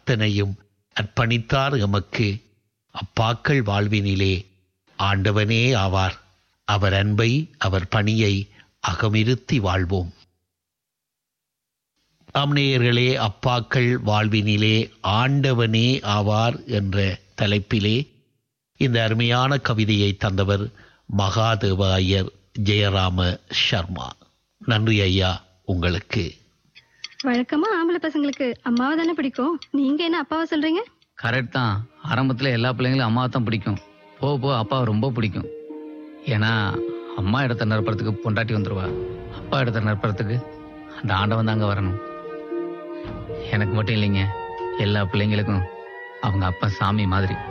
அத்தனையும் அர்ப்பணித்தார் எமக்கு அப்பாக்கள் வாழ்வினிலே ஆண்டவனே ஆவார் அவர் அன்பை அவர் பணியை அகமிருத்தி வாழ்வோம் ஆம்நேயர்களே அப்பாக்கள் வாழ்வினிலே ஆண்டவனே ஆவார் என்ற தலைப்பிலே இந்த அருமையான கவிதையை தந்தவர் மகாதேவ ஐயர் ஜெயராம சர்மா நன்றி ஐயா உங்களுக்கு வழக்கமா ஆம்பளை பசங்களுக்கு அம்மாவை தானே பிடிக்கும் நீங்க என்ன அப்பாவை சொல்றீங்க கரெக்ட் தான் ஆரம்பத்தில் எல்லா பிள்ளைங்களும் அம்மாவை தான் பிடிக்கும் போக போக அப்பாவை ரொம்ப பிடிக்கும் ஏன்னா அம்மா இடத்த நிரப்புறதுக்கு பொண்டாட்டி வந்துருவா அப்பா இடத்த நிரப்புறதுக்கு அந்த ஆண்டவன் தாங்க வரணும் எனக்கு மட்டும் இல்லைங்க எல்லா பிள்ளைங்களுக்கும் அவங்க அப்பா சாமி மாதிரி